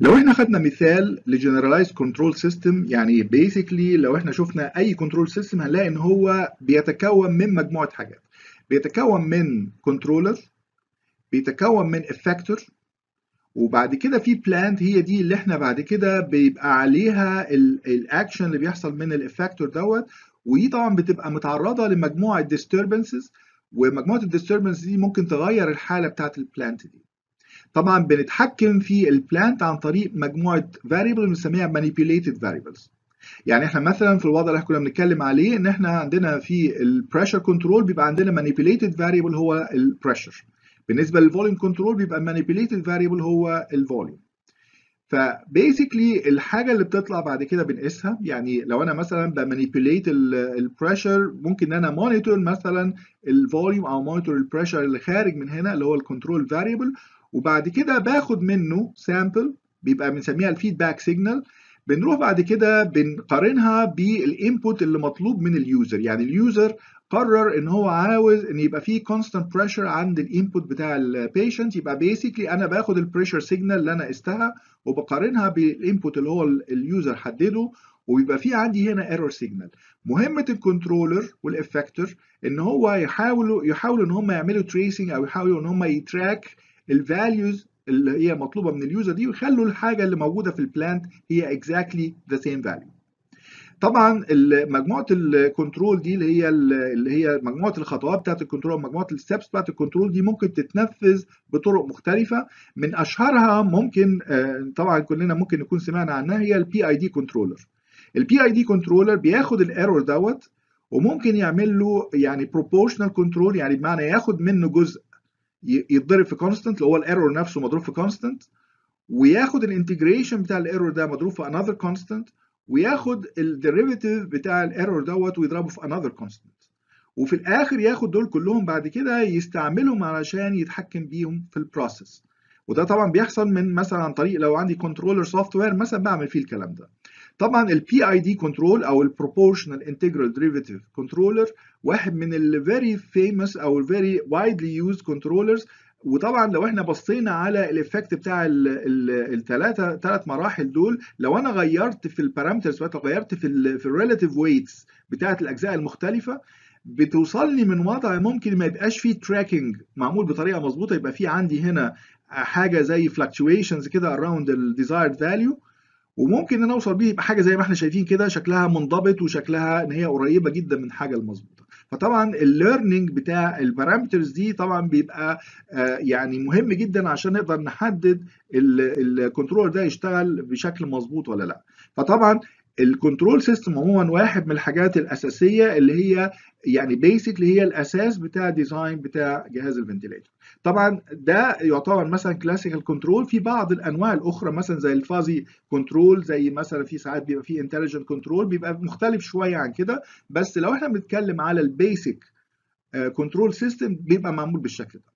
لو احنا خدنا مثال لجنرالايز كنترول سيستم يعني بيسكلي لو احنا شفنا اي كنترول سيستم هنلاقي ان هو بيتكون من مجموعه حاجات بيتكون من كنترولر بيتكون من افكتور وبعد كده في بلانت هي دي اللي احنا بعد كده بيبقى عليها الاكشن اللي بيحصل من الافكتور دوت ودي طبعا بتبقى متعرضه لمجموعه ديستربنسز ومجموعه الديستربنسز دي ممكن تغير الحاله بتاعت البلانت دي طبعا بنتحكم في البلانت عن طريق مجموعه variable بنسميها manipulated variables يعني احنا مثلا في الوضع اللي احنا كنا بنتكلم عليه ان احنا عندنا في البريشر كنترول بيبقى عندنا manipulated variable هو البريشر بالنسبه للفوليوم كنترول بيبقى manipulated variable هو الفوليوم فبيسكلي الحاجه اللي بتطلع بعد كده بنقيسها يعني لو انا مثلا بمانيبيوليت البريشر ممكن ان انا مونيتور مثلا الفوليوم او مونيتور البريشر اللي خارج من هنا اللي هو الكنترول فاريبل وبعد كده باخد منه سامبل بيبقى بنسميها الفيدباك سيجنال بنروح بعد كده بنقارنها بالانبوت اللي مطلوب من اليوزر يعني اليوزر قرر ان هو عاوز ان يبقى فيه كونستانت بريشر عند الانبوت بتاع البيشنت يبقى بيسكلي انا باخد البريشر سيجنال اللي انا قستها وبقارنها بالانبوت اللي هو اليوزر حدده ويبقى في عندي هنا ايرور سيجنال مهمه الكنترولر والافكتور ان هو يحاولوا يحاولوا ان هم يعملوا تريسنج او يحاولوا ان هم يتراك الفاليوز اللي هي مطلوبه من اليوزر دي ويخلوا الحاجه اللي موجوده في البلانت هي exactly the same value طبعا مجموعه الكنترول دي اللي هي اللي هي مجموعه الخطوات بتاعت الكنترول مجموعه الستبس بتاعت الكنترول دي ممكن تتنفذ بطرق مختلفه من اشهرها ممكن طبعا كلنا ممكن نكون سمعنا عنها هي البي اي دي كنترولر البي اي دي كنترولر بياخد الايرور دوت وممكن يعمل له يعني بروبورشنال كنترول يعني بمعنى ياخد منه جزء يتضرب في كونستنت اللي هو الايرور نفسه مضروب في كونستنت وياخد الانتجريشن بتاع الايرور ده مضروب في انذر كونستنت وياخد الديريفيتيف بتاع الايرور دوت ويضربه في انذر كونستنت وفي الاخر ياخد دول كلهم بعد كده يستعملهم علشان يتحكم بيهم في البروسيس وده طبعا بيحصل من مثلا عن طريق لو عندي كنترولر سوفت وير مثلا بعمل فيه الكلام ده طبعا البي اي دي كنترول او البروبورشنال انتجرال ديريفيتيف كنترولر واحد من الفيري فيموس او الفيري وايدلي يوزد كنترولرز وطبعا لو احنا بصينا على الايفكت بتاع الثلاثه ثلاث مراحل دول لو انا غيرت في البارامترز غيرت في ال في الريلاتيف ويتس بتاعه الاجزاء المختلفه بتوصلني من وضع ممكن ما يبقاش فيه تراكنج معمول بطريقه مظبوطه يبقى في عندي هنا حاجه زي fluctuations كده around the desired value وممكن ان انا اوصل بيه يبقى حاجه زي ما احنا شايفين كده شكلها منضبط وشكلها ان هي قريبه جدا من حاجه المظبوطه فطبعا الليرنينج بتاع البارامترز دي طبعا بيبقى آه يعني مهم جدا عشان نقدر نحدد الكنترول ده يشتغل بشكل مظبوط ولا لا فطبعا الكنترول سيستم عموما واحد من الحاجات الاساسيه اللي هي يعني بيسكلي هي الاساس بتاع ديزاين بتاع جهاز الفنتيليتور طبعا ده يعتبر مثلا كلاسيكال كنترول في بعض الانواع الاخرى مثلا زي الفازي كنترول زي مثلا في ساعات بيبقى في انتليجنت كنترول بيبقى مختلف شويه عن كده بس لو احنا بنتكلم على البيسك كنترول سيستم بيبقى معمول بالشكل ده